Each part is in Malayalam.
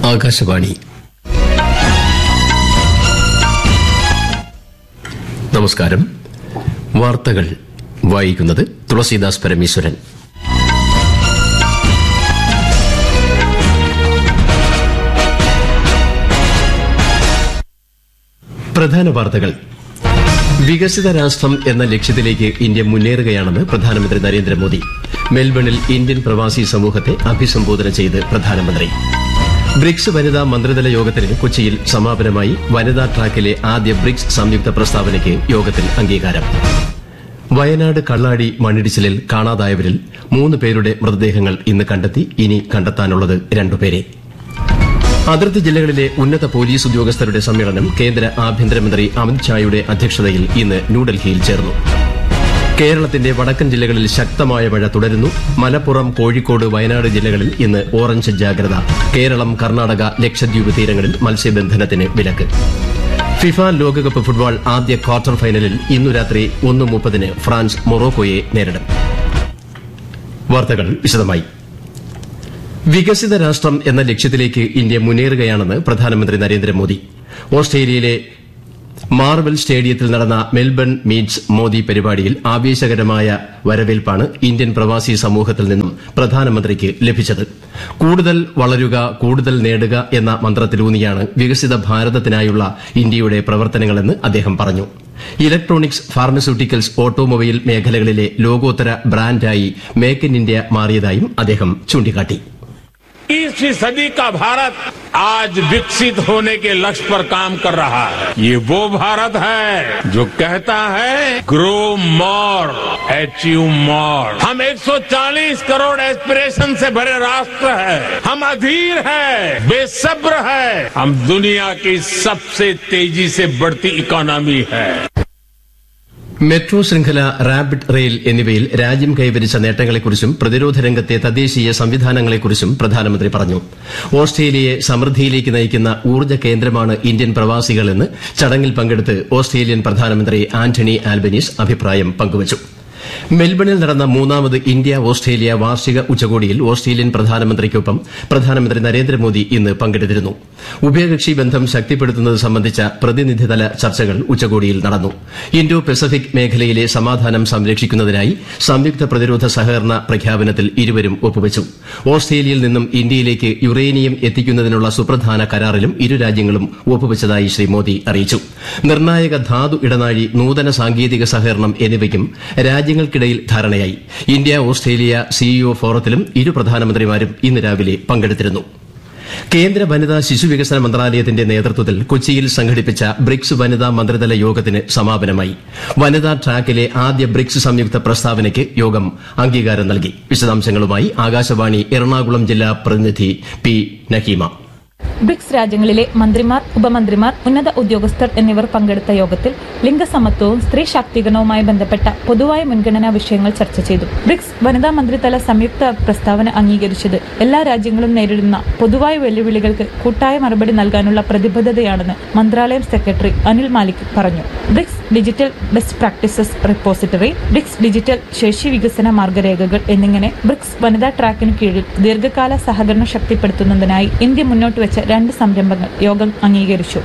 ആകാശവാണി നമസ്കാരം വാർത്തകൾ വായിക്കുന്നത് തുളസീദാസ് പരമേശ്വരൻ പ്രധാന വാർത്തകൾ വികസിത രാഷ്ട്രം എന്ന ലക്ഷ്യത്തിലേക്ക് ഇന്ത്യ മുന്നേറുകയാണെന്ന് പ്രധാനമന്ത്രി നരേന്ദ്രമോദി മെൽബണിൽ ഇന്ത്യൻ പ്രവാസി സമൂഹത്തെ അഭിസംബോധന ചെയ്ത് പ്രധാനമന്ത്രി ബ്രിക്സ് വനിതാ മന്ത്രിതല യോഗത്തിന് കൊച്ചിയിൽ സമാപനമായി വനിതാ ട്രാക്കിലെ ആദ്യ ബ്രിക്സ് സംയുക്ത പ്രസ്താവനയ്ക്ക് യോഗത്തിൽ അംഗീകാരം വയനാട് കള്ളാടി മണ്ണിടിച്ചിലിൽ കാണാതായവരിൽ മൂന്ന് പേരുടെ മൃതദേഹങ്ങൾ ഇന്ന് കണ്ടെത്തി ഇനി കണ്ടെത്താനുള്ളത് രണ്ടുപേരെ അതിർത്തി ജില്ലകളിലെ ഉന്നത പോലീസ് ഉദ്യോഗസ്ഥരുടെ സമ്മേളനം കേന്ദ്ര ആഭ്യന്തരമന്ത്രി അമിത്ഷായുടെ അധ്യക്ഷതയിൽ ഇന്ന് ന്യൂഡൽഹിയിൽ ചേർന്നു കേരളത്തിന്റെ വടക്കൻ ജില്ലകളിൽ ശക്തമായ മഴ തുടരുന്നു മലപ്പുറം കോഴിക്കോട് വയനാട് ജില്ലകളിൽ ഇന്ന് ഓറഞ്ച് ജാഗ്രത കേരളം കർണാടക ലക്ഷദ്വീപ് തീരങ്ങളിൽ മത്സ്യബന്ധനത്തിന് വിലക്ക് ഫിഫ ലോകകപ്പ് ഫുട്ബോൾ ആദ്യ ക്വാർട്ടർ ഫൈനലിൽ ഇന്നു രാത്രി ഒന്ന് മുപ്പതിന് ഫ്രാൻസ് മൊറോക്കോയെ നേരിടും വാർത്തകൾ വിശദമായി വികസിത രാഷ്ട്രം എന്ന ലക്ഷ്യത്തിലേക്ക് ഇന്ത്യ മുന്നേറുകയാണെന്ന് പ്രധാനമന്ത്രി നരേന്ദ്രമോദി ഓസ്ട്രേലിയയിലെ മാർബൽ സ്റ്റേഡിയത്തിൽ നടന്ന മെൽബൺ മീറ്റ്സ് മോദി പരിപാടിയിൽ ആവേശകരമായ വരവേൽപ്പാണ് ഇന്ത്യൻ പ്രവാസി സമൂഹത്തിൽ നിന്നും പ്രധാനമന്ത്രിക്ക് ലഭിച്ചത് കൂടുതൽ വളരുക കൂടുതൽ നേടുക എന്ന മന്ത്രത്തിലൂന്നിയാണ് വികസിത ഭാരതത്തിനായുള്ള ഇന്ത്യയുടെ പ്രവർത്തനങ്ങളെന്ന് അദ്ദേഹം പറഞ്ഞു ഇലക്ട്രോണിക്സ് ഫാർമസ്യൂട്ടിക്കൽസ് ഓട്ടോമൊബൈൽ മേഖലകളിലെ ലോകോത്തര ബ്രാൻഡായി മേക്ക് ഇൻ ഇന്ത്യ മാറിയതായും അദ്ദേഹം ചൂണ്ടിക്കാട്ടി इक्कीसवीं सदी का भारत आज विकसित होने के लक्ष्य पर काम कर रहा है ये वो भारत है जो कहता है ग्रो मोर अचीव मोर हम 140 करोड़ एस्पिरेशन से भरे राष्ट्र है हम अधीर है बेसब्र है हम दुनिया की सबसे तेजी से बढ़ती इकोनॉमी है മെട്രോ ശൃംഖല റാപ്പിഡ് റെയിൽ എന്നിവയിൽ രാജ്യം കൈവരിച്ച നേട്ടങ്ങളെക്കുറിച്ചും പ്രതിരോധ രംഗത്തെ തദ്ദേശീയ സംവിധാനങ്ങളെക്കുറിച്ചും പ്രധാനമന്ത്രി പറഞ്ഞു ഓസ്ട്രേലിയയെ സമൃദ്ധിയിലേക്ക് നയിക്കുന്ന ഊർജ്ജ കേന്ദ്രമാണ് ഇന്ത്യൻ പ്രവാസികളെന്ന് ചടങ്ങിൽ പങ്കെടുത്ത് ഓസ്ട്രേലിയൻ പ്രധാനമന്ത്രി ആന്റണി ആൽബനീസ് അഭിപ്രായം പങ്കുവച്ചു മെൽബണിൽ നടന്ന മൂന്നാമത് ഇന്ത്യ ഓസ്ട്രേലിയ വാർഷിക ഉച്ചകോടിയിൽ ഓസ്ട്രേലിയൻ പ്രധാനമന്ത്രിക്കൊപ്പം പ്രധാനമന്ത്രി നരേന്ദ്രമോദി ഇന്ന് പങ്കെടുത്തിരുന്നു ഉഭയകക്ഷി ബന്ധം ശക്തിപ്പെടുത്തുന്നത് സംബന്ധിച്ച പ്രതിനിധിതല ചർച്ചകൾ ഉച്ചകോടിയിൽ നടന്നു ഇന്തോ പസഫിക് മേഖലയിലെ സമാധാനം സംരക്ഷിക്കുന്നതിനായി സംയുക്ത പ്രതിരോധ സഹകരണ പ്രഖ്യാപനത്തിൽ ഇരുവരും ഒപ്പുവച്ചു ഓസ്ട്രേലിയയിൽ നിന്നും ഇന്ത്യയിലേക്ക് യുറേനിയം എത്തിക്കുന്നതിനുള്ള സുപ്രധാന കരാറിലും ഇരു രാജ്യങ്ങളും ഒപ്പുവച്ചതായി ശ്രീ മോദി അറിയിച്ചു നിർണായക ധാതു ഇടനാഴി നൂതന സാങ്കേതിക സഹകരണം എന്നിവയ്ക്കും രാജ്യങ്ങൾക്കിടയിൽ ധാരണയായി ഇന്ത്യ ഓസ്ട്രേലിയ സിഇഒ ഫോറത്തിലും ഇരു പ്രധാനമന്ത്രിമാരും ഇന്ന് രാവിലെ പങ്കെടുത്തിരുന്നു കേന്ദ്ര വനിതാ ശിശുവികസന മന്ത്രാലയത്തിന്റെ നേതൃത്വത്തിൽ കൊച്ചിയിൽ സംഘടിപ്പിച്ച ബ്രിക്സ് വനിതാ മന്ത്രിതല യോഗത്തിന് സമാപനമായി വനിതാ ട്രാക്കിലെ ആദ്യ ബ്രിക്സ് സംയുക്ത പ്രസ്താവനയ്ക്ക് യോഗം അംഗീകാരം നൽകി വിശദാംശങ്ങളുമായി ആകാശവാണി എറണാകുളം ജില്ലാ പ്രതിനിധി പി നഹീമ ബ്രിക്സ് രാജ്യങ്ങളിലെ മന്ത്രിമാർ ഉപമന്ത്രിമാർ ഉന്നത ഉദ്യോഗസ്ഥർ എന്നിവർ പങ്കെടുത്ത യോഗത്തിൽ ലിംഗസമത്വവും സ്ത്രീ ശാക്തീകരണവുമായി ബന്ധപ്പെട്ട പൊതുവായ മുൻഗണനാ വിഷയങ്ങൾ ചർച്ച ചെയ്തു ബ്രിക്സ് വനിതാ മന്ത്രിതല സംയുക്ത പ്രസ്താവന അംഗീകരിച്ചത് എല്ലാ രാജ്യങ്ങളും നേരിടുന്ന പൊതുവായ വെല്ലുവിളികൾക്ക് കൂട്ടായ മറുപടി നൽകാനുള്ള പ്രതിബദ്ധതയാണെന്ന് മന്ത്രാലയം സെക്രട്ടറി അനിൽ മാലിക് പറഞ്ഞു BRICS digital best practices repository BRICS digital ശേഷി വികസന മാർഗരേഖകൾ എന്നിങ്ങനെ ബ്രിക്സ് വനിതാ ട്രാക്കിന് കീഴിൽ ദീർഘകാല സഹകരണം ശക്തിപ്പെടുത്തുന്നതിനായി ഇന്ത്യ മുന്നോട്ട് വെച്ച രണ്ട് സംരംഭങ്ങൾ യോഗം അംഗീകരിച്ചു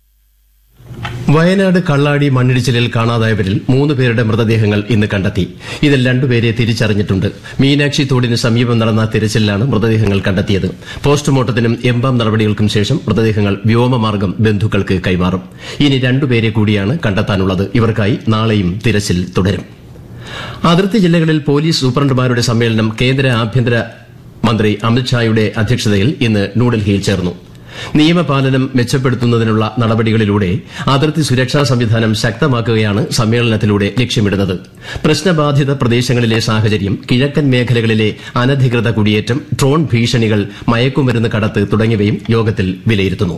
വയനാട് കള്ളാടി മണ്ണിടിച്ചിലിൽ കാണാതായവരിൽ മൂന്ന് പേരുടെ മൃതദേഹങ്ങൾ ഇന്ന് കണ്ടെത്തി ഇതിൽ രണ്ടുപേരെ തിരിച്ചറിഞ്ഞിട്ടുണ്ട് മീനാക്ഷി തോടിന് സമീപം നടന്ന തിരച്ചിലിലാണ് മൃതദേഹങ്ങൾ കണ്ടെത്തിയത് പോസ്റ്റ്മോർട്ടത്തിനും എംബാം നടപടികൾക്കും ശേഷം മൃതദേഹങ്ങൾ വ്യോമമാർഗം ബന്ധുക്കൾക്ക് കൈമാറും ഇനി രണ്ടുപേരെ കൂടിയാണ് കണ്ടെത്താനുള്ളത് ഇവർക്കായി നാളെയും തിരച്ചിൽ തുടരും അതിർത്തി ജില്ലകളിൽ പോലീസ് സൂപ്രണ്ടുമാരുടെ സമ്മേളനം കേന്ദ്ര ആഭ്യന്തര മന്ത്രി അമിത്ഷായുടെ അധ്യക്ഷതയിൽ ഇന്ന് ന്യൂഡൽഹിയിൽ ചേർന്നു നിയമപാലനം മെച്ചപ്പെടുത്തുന്നതിനുള്ള നടപടികളിലൂടെ അതിർത്തി സുരക്ഷാ സംവിധാനം ശക്തമാക്കുകയാണ് സമ്മേളനത്തിലൂടെ ലക്ഷ്യമിടുന്നത് പ്രശ്നബാധിത പ്രദേശങ്ങളിലെ സാഹചര്യം കിഴക്കൻ മേഖലകളിലെ അനധികൃത കുടിയേറ്റം ഡ്രോൺ ഭീഷണികൾ മയക്കുമരുന്ന് കടത്ത് തുടങ്ങിയവയും യോഗത്തിൽ വിലയിരുത്തുന്നു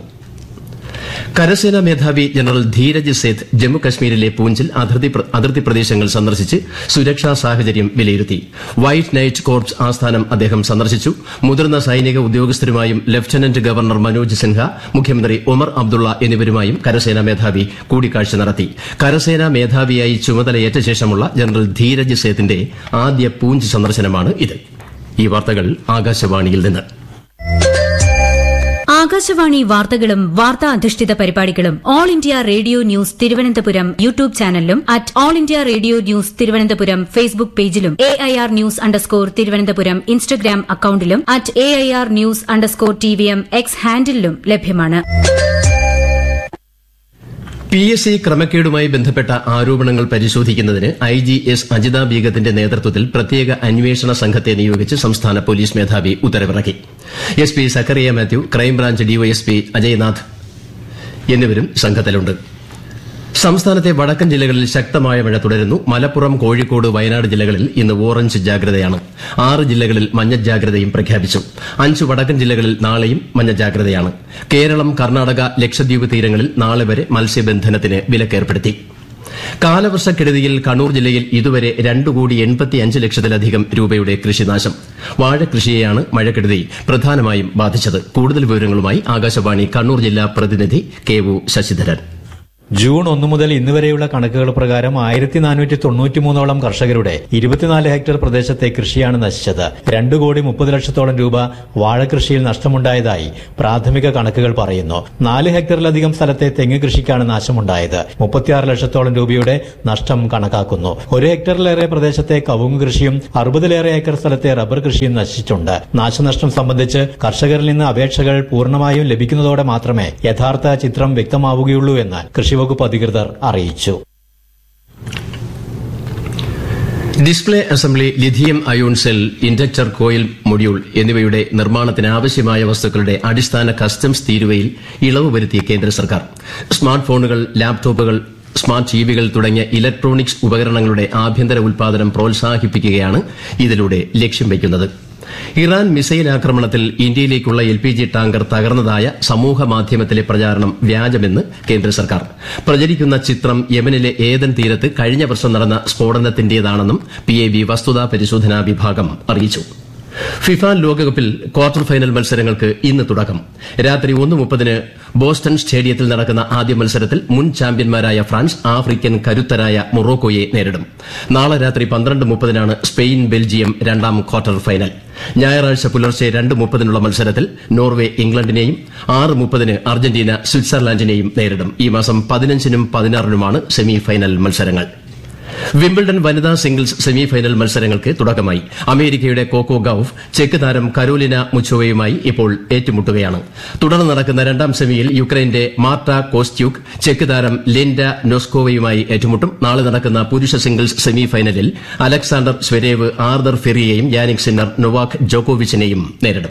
കരസേനാ മേധാവി ജനറൽ ധീരജ് സേത്ത് ജമ്മുകശ്മീരിലെ പൂഞ്ചിൽ അതിർത്തി പ്രദേശങ്ങൾ സന്ദർശിച്ച് സുരക്ഷാ സാഹചര്യം വിലയിരുത്തി വൈറ്റ് നൈറ്റ് കോർപ്സ് ആസ്ഥാനം അദ്ദേഹം സന്ദർശിച്ചു മുതിർന്ന സൈനിക ഉദ്യോഗസ്ഥരുമായും ലഫ്റ്റനന്റ് ഗവർണർ മനോജ് സിൻഹ മുഖ്യമന്ത്രി ഒമർ അബ്ദുള്ള എന്നിവരുമായും കരസേനാ മേധാവി കൂടിക്കാഴ്ച നടത്തി കരസേനാ മേധാവിയായി ചുമതലയേറ്റ ശേഷമുള്ള ജനറൽ ധീരജ് സേത്തിന്റെ ആദ്യ പൂഞ്ച് സന്ദർശനമാണ് ഇത് ഈ വാർത്തകൾ ആകാശവാണിയിൽ നിന്ന് ആകാശവാണി വാർത്തകളും വാർത്താ അധിഷ്ഠിത പരിപാടികളും all India radio news Thiruvananthapuram YouTube ചാനലിലും at all India radio news Thiruvananthapuram Facebook പേജിലും A I R news underscore Thiruvananthapuram Instagram അക്കൌണ്ടിലും at A I R news underscore T V M X ഹാൻഡിലും ലഭ്യമാണ് പി എസ് സി ക്രമക്കേടുമായി ബന്ധപ്പെട്ട ആരോപണങ്ങൾ പരിശോധിക്കുന്നതിന് ഐ ജി എസ് അജിത ബീഗത്തിന്റെ നേതൃത്വത്തിൽ പ്രത്യേക അന്വേഷണ സംഘത്തെ നിയോഗിച്ച് സംസ്ഥാന പോലീസ് മേധാവി ഉത്തരവിറക്കി S P Zacharia Mathew crime branch DYSP Ajaynath എന്നിവരും സംഘത്തിലുണ്ട് സംസ്ഥാനത്തെ വടക്കൻ ജില്ലകളിൽ ശക്തമായ മഴ തുടരുന്നു മലപ്പുറം കോഴിക്കോട് വയനാട് ജില്ലകളിൽ ഇന്ന് ഓറഞ്ച് ജാഗ്രതയാണ് ആറ് ജില്ലകളിൽ മഞ്ഞ ജാഗ്രതയും പ്രഖ്യാപിച്ചു അഞ്ച് വടക്കൻ ജില്ലകളിൽ നാളെയും മഞ്ഞ ജാഗ്രതയാണ് കേരളം കർണാടക ലക്ഷദ്വീപ് തീരങ്ങളിൽ നാളെ വരെ മത്സ്യബന്ധനത്തിന് വിലക്കേർപ്പെടുത്തി കാലവർഷക്കെടുതിയിൽ കണ്ണൂർ ജില്ലയിൽ ഇതുവരെ രണ്ട് കോടി എൺപത്തിയഞ്ച് ലക്ഷത്തിലധികം രൂപയുടെ കൃഷിനാശം വാഴകൃഷിയെയാണ് മഴക്കെടുതി പ്രധാനമായും ബാധിച്ചത് കൂടുതൽ വിവരങ്ങളുമായി ആകാശവാണി കണ്ണൂർ ജില്ലാ പ്രതിനിധി കെ ഒ ശശിധരൻ ജൂൺ ഒന്ന് മുതൽ ഇന്ന് വരെയുള്ള കണക്കുകൾ പ്രകാരം ആയിരത്തി നാനൂറ്റി തൊണ്ണൂറ്റിമൂന്നോളം കർഷകരുടെ ഇരുപത്തിനാല് ഹെക്ടർ പ്രദേശത്തെ കൃഷിയാണ് നശിച്ചത് രണ്ടു കോടി മുപ്പത് ലക്ഷത്തോളം രൂപ വാഴകൃഷിയിൽ നഷ്ടമുണ്ടായതായി പ്രാഥമിക കണക്കുകൾ പറയുന്നു നാല് ഹെക്ടറിലധികം സ്ഥലത്തെ തെങ്ങ് കൃഷിക്കാണ് നാശമുണ്ടായത് മുപ്പത്തിയാറ് ലക്ഷത്തോളം രൂപയുടെ നഷ്ടം കണക്കാക്കുന്നു ഒരു ഹെക്ടറിലേറെ പ്രദേശത്തെ കവുങ്ങ് കൃഷിയും അറുപതിലേറെ ഏക്കർ സ്ഥലത്തെ റബ്ബർ കൃഷിയും നശിച്ചിട്ടുണ്ട് നാശനഷ്ടം സംബന്ധിച്ച് കർഷകരിൽ നിന്ന് അപേക്ഷകൾ പൂർണ്ണമായും ലഭിക്കുന്നതോടെ മാത്രമേ യഥാർത്ഥ ചിത്രം വ്യക്തമാവുകയുള്ളൂ എന്ന് കൃഷിവകുപ്പ് അധികൃതർ അറിയിച്ചു display assembly lithium ion cell inductor coil module എന്നിവയുടെ നിർമ്മാണത്തിന് ആവശ്യമായ വസ്തുക്കളുടെ അടിസ്ഥാന കസ്റ്റംസ് തീരുവയിൽ ഇളവ് വരുത്തി കേന്ദ്ര സർക്കാർ സ്മാർട്ട് ഫോണുകൾ ലാപ്ടോപ്പുകൾ സ്മാർട്ട് ടിവികൾ തുടങ്ങിയ ഇലക്ട്രോണിക്സ് ഉപകരണങ്ങളുടെ ആഭ്യന്തര ഉൽപാദനം പ്രോത്സാഹിപ്പിക്കുകയാണ് ഇതിലൂടെ ലക്ഷ്യം വയ്ക്കുന്നത് ഇറാൻ മിസൈൽ ആക്രമണത്തിൽ ഇന്ത്യയിലേക്കുള്ള എൽ പി ജി ടാങ്കർ തകർന്നതായ സമൂഹ മാധ്യമത്തിലെ പ്രചാരണം വ്യാജമെന്ന് കേന്ദ്ര സർക്കാർ പ്രചരിക്കുന്ന ചിത്രം യമനിലെ ഏതൻ തീരത്ത് കഴിഞ്ഞ വർഷം നടന്ന സ്ഫോടനത്തിന്റേതാണെന്നും പി എ ബി വസ്തുതാ പരിശോധനാ വിഭാഗം അറിയിച്ചു ഫിഫ ലോകകപ്പിൽ ക്വാർട്ടർ ഫൈനൽ മത്സരങ്ങൾക്ക് ഇന്ന് തുടക്കം രാത്രി ഒന്ന് മുപ്പതിന് ബോസ്റ്റൺ സ്റ്റേഡിയത്തിൽ നടക്കുന്ന ആദ്യ മത്സരത്തിൽ മുൻ ചാമ്പ്യന്മാരായ ഫ്രാൻസ് ആഫ്രിക്കൻ കരുത്തരായ മൊറോക്കോയെ നേരിടും നാളെ രാത്രി പന്ത്രണ്ട് മുപ്പതിനാണ് സ്പെയിൻ ബെൽജിയം രണ്ടാം ക്വാർട്ടർ ഫൈനൽ ഞായറാഴ്ച പുലർച്ചെ രണ്ട് മുപ്പതിനുള്ള മത്സരത്തിൽ നോർവെ ഇംഗ്ലണ്ടിനെയും ആറ് മുപ്പതിന് അർജന്റീന സ്വിറ്റ്സർലാൻഡിനെയും നേരിടും ഈ മാസം പതിനഞ്ചിനും പതിനാറിനുമാണ് സെമി ഫൈനൽ മത്സരങ്ങൾ വിംബിൾഡൺ വനിതാ സിംഗിൾസ് സെമി ഫൈനൽ മത്സരങ്ങൾക്ക് തുടക്കമായി അമേരിക്കയുടെ കോക്കോ ഗൌഫ് ചെക്ക് താരം കരോലിന മുച്ചോവയുമായി ഇപ്പോൾ ഏറ്റുമുട്ടുകയാണ് തുടർന്ന് നടക്കുന്ന രണ്ടാം സെമിയിൽ യുക്രൈന്റെ മാർട്ട കോസ്റ്റ്യൂക്ക് ചെക്ക് താരം ലിൻഡ നോസ്കോവയുമായി ഏറ്റുമുട്ടും നാളെ നടക്കുന്ന പുരുഷ സിംഗിൾസ് സെമി ഫൈനലിൽ അലക്സാണ്ടർ സ്വരേവ് ആർദർ ഫെറിയെയും യാനിക് സിന്നർ നൊവാക് ജോക്കോവിച്ചിനെയും നേരിടും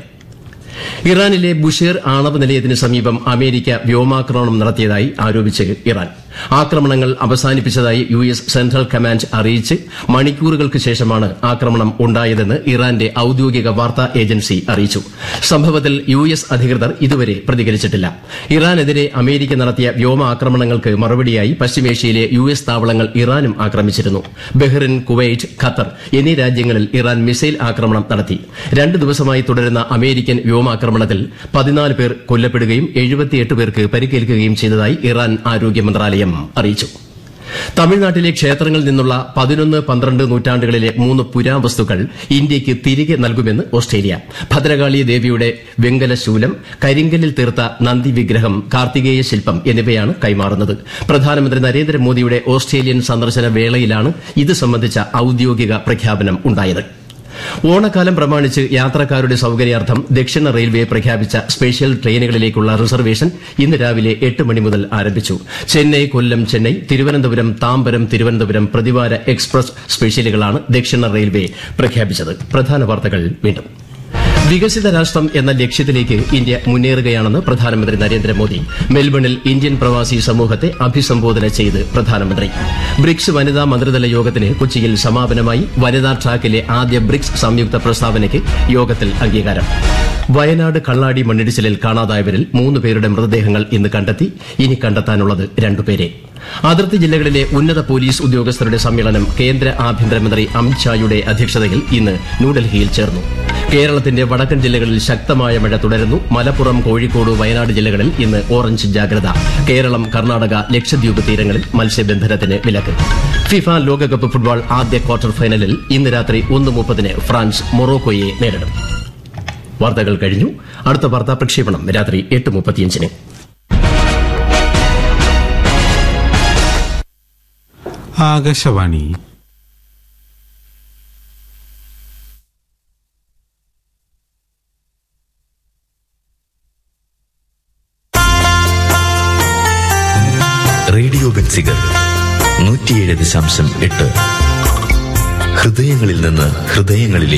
ഇറാനിലെ ബുഷേർ ആണവ നിലയത്തിന് സമീപം അമേരിക്ക വ്യോമാക്രമണം നടത്തിയതായി ആരോപിച്ച് ഇറാൻ ആക്രമണങ്ങൾ അവസാനിപ്പിച്ചതായി യു എസ് സെൻട്രൽ കമാൻഡ് അറിയിച്ച് മണിക്കൂറുകൾക്ക് ശേഷമാണ് ആക്രമണം ഉണ്ടായതെന്ന് ഇറാന്റെ ഔദ്യോഗിക വാർത്താ ഏജൻസി അറിയിച്ചു സംഭവത്തിൽ യു എസ് അധികൃതർ ഇതുവരെ പ്രതികരിച്ചിട്ടില്ല ഇറാനെതിരെ അമേരിക്ക നടത്തിയ വ്യോമ ആക്രമണങ്ങൾക്ക് മറുപടിയായി പശ്ചിമേഷ്യയിലെ യു എസ് താവളങ്ങൾ ഇറാനും ആക്രമിച്ചിരുന്നു ബഹ്റിൻ കുവൈറ്റ് ഖത്തർ എന്നീ രാജ്യങ്ങളിൽ ഇറാൻ മിസൈൽ ആക്രമണം നടത്തി രണ്ട് ദിവസമായി തുടരുന്ന അമേരിക്കൻ വ്യോമാക്രമണത്തിൽ പതിനാല് പേർ കൊല്ലപ്പെടുകയും എഴുപത്തിയെട്ട് പേർക്ക് പരിക്കേൽക്കുകയും ചെയ്തതായി ഇറാൻ ആരോഗ്യ മന്ത്രാലയം അറിയിച്ചു തമിഴ്നാട്ടിലെ ക്ഷേത്രങ്ങളിൽ നിന്നുള്ള പതിനൊന്ന് പന്ത്രണ്ട് നൂറ്റാണ്ടുകളിലെ മൂന്ന് പുരാവസ്തുക്കൾ ഇന്ത്യയ്ക്ക് തിരികെ നൽകുമെന്ന് ഓസ്ട്രേലിയ ഭദ്രകാളി ദേവിയുടെ വെങ്കല ശൂലം കരിങ്കല്ലിൽ തീർത്ത നന്ദി വിഗ്രഹം കാർത്തികേയ ശില്പം എന്നിവയാണ് കൈമാറുന്നത് പ്രധാനമന്ത്രി നരേന്ദ്രമോദിയുടെ ഓസ്ട്രേലിയൻ സന്ദർശന വേളയിലാണ് ഇത് സംബന്ധിച്ച ഔദ്യോഗിക പ്രഖ്യാപനം ഉണ്ടായത് ഓണക്കാലം പ്രമാണിച്ച് യാത്രക്കാരുടെ സൌകര്യാർത്ഥം ദക്ഷിണ റെയിൽവേ പ്രഖ്യാപിച്ച സ്പെഷ്യൽ ട്രെയിനുകളിലേക്കുള്ള റിസർവേഷൻ ഇന്ന് രാവിലെ എട്ട് മണി മുതൽ ആരംഭിച്ചു ചെന്നൈ കൊല്ലം ചെന്നൈ തിരുവനന്തപുരം താമ്പരം തിരുവനന്തപുരം പ്രതിവാര എക്സ്പ്രസ് സ്പെഷ്യലുകളാണ് ദക്ഷിണ റെയിൽവേ പ്രഖ്യാപിച്ചത് പ്രധാന വാർത്തകൾ വീണ്ടും വികസിത രാഷ്ട്രം എന്ന ലക്ഷ്യത്തിലേക്ക് ഇന്ത്യ മുന്നേറുകയാണെന്ന് പ്രധാനമന്ത്രി നരേന്ദ്രമോദി മെൽബണിൽ ഇന്ത്യൻ പ്രവാസി സമൂഹത്തെ അഭിസംബോധന ചെയ്ത് പ്രധാനമന്ത്രി ബ്രിക്സ് വനിതാ മന്ത്രിതല യോഗത്തിന് കൊച്ചിയിൽ സമാപനമായി വനിതാ ട്രാക്കിലെ ആദ്യ ബ്രിക്സ് സംയുക്ത പ്രസ്താവനയ്ക്ക് യോഗത്തിൽ അംഗീകാരം വയനാട് കള്ളാടി മണ്ണിടിച്ചിലിൽ കാണാതായവരിൽ മൂന്ന് പേരുടെ മൃതദേഹങ്ങൾ ഇന്ന് കണ്ടെത്തി ഇനി കണ്ടെത്താനുള്ളത് രണ്ടുപേരെ അതിർത്തി ജില്ലകളിലെ ഉന്നത പോലീസ് ഉദ്യോഗസ്ഥരുടെ സമ്മേളനം കേന്ദ്ര ആഭ്യന്തരമന്ത്രി അമിത്ഷായുടെ അധ്യക്ഷതയിൽ ഇന്ന് ന്യൂഡൽഹിയിൽ ചേർന്നു കേരളത്തിന്റെ വടക്കൻ ജില്ലകളിൽ ശക്തമായ മഴ തുടരുന്നു മലപ്പുറം കോഴിക്കോട് വയനാട് ജില്ലകളിൽ ഇന്ന് ഓറഞ്ച് ജാഗ്രത കേരളം കർണാടക ലക്ഷദ്വീപ് തീരങ്ങളിൽ മത്സ്യബന്ധനത്തിന് വിലക്ക് ഫിഫ ലോകകപ്പ് ഫുട്ബോൾ ആദ്യ ക്വാർട്ടർ ഫൈനലിൽ ഇന്ന് രാത്രി ഒന്ന് മുപ്പതിന് ഫ്രാൻസ് മൊറോക്കോയെ നേരിടും വാർത്തകൾ കഴിഞ്ഞു അടുത്ത വാർത്താ പ്രക്ഷേപണം രാത്രി എട്ട് മുപ്പത്തിയഞ്ചിന് ആകാശവാണി റേഡിയോ ബെൻസിഗർ നൂറ്റിയേഴ് ദശാംശം എട്ട് ഹൃദയങ്ങളിൽ നിന്ന് ഹൃദയങ്ങളിലേക്ക്